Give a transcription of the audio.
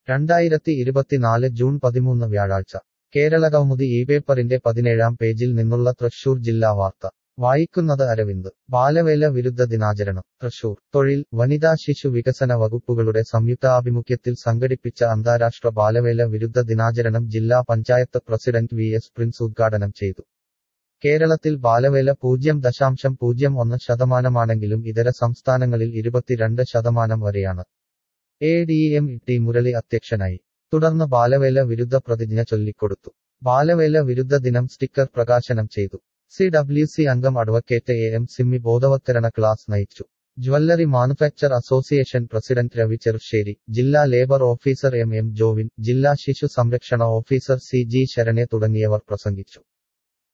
രണ്ടായിരത്തി ഇരുപത്തിനാല് ജൂൺ പതിമൂന്ന് വ്യാഴാഴ്ച കേരളകൗമുദി ഈ പേപ്പറിന്റെ പതിനേഴാം പേജിൽ നിന്നുള്ള തൃശൂർ ജില്ലാ വാർത്ത വായിക്കുന്നത് അരവിന്ദ് ബാലവേല വിരുദ്ധ ദിനാചരണം തൃശൂർ തൊഴിൽ വനിതാ ശിശു വികസന വകുപ്പുകളുടെ സംയുക്താഭിമുഖ്യത്തിൽ സംഘടിപ്പിച്ച അന്താരാഷ്ട്ര ബാലവേല വിരുദ്ധ ദിനാചരണം ജില്ലാ panchayat president V S Prince ഉദ്ഘാടനം ചെയ്തു കേരളത്തിൽ ബാലവേല പൂജ്യം ദശാംശം പൂജ്യം ഒന്ന് ശതമാനമാണെങ്കിലും ഇതര സംസ്ഥാനങ്ങളിൽ ഇരുപത്തിരണ്ട് ശതമാനം വരെയാണ് A D M T Murali അധ്യക്ഷനായി തുടർന്ന് ബാലവേല വിരുദ്ധ പ്രതിജ്ഞ ചൊല്ലിക്കൊടുത്തു ബാലവേല വിരുദ്ധ ദിനം സ്റ്റിക്കർ പ്രകാശനം ചെയ്തു സി ഡബ്ല്യു സി അംഗം അഡ്വക്കേറ്റ് എ എം സിമ്മി ബോധവത്കരണ ക്ലാസ് നയിച്ചു jewellery manufacture association president Ravi Cherussery ജില്ലാ labour officer M M Jovin ജില്ലാ ശിശു സംരക്ഷണ ഓഫീസർ സി ജി ശരണെ തുടങ്ങിയവർ പ്രസംഗിച്ചു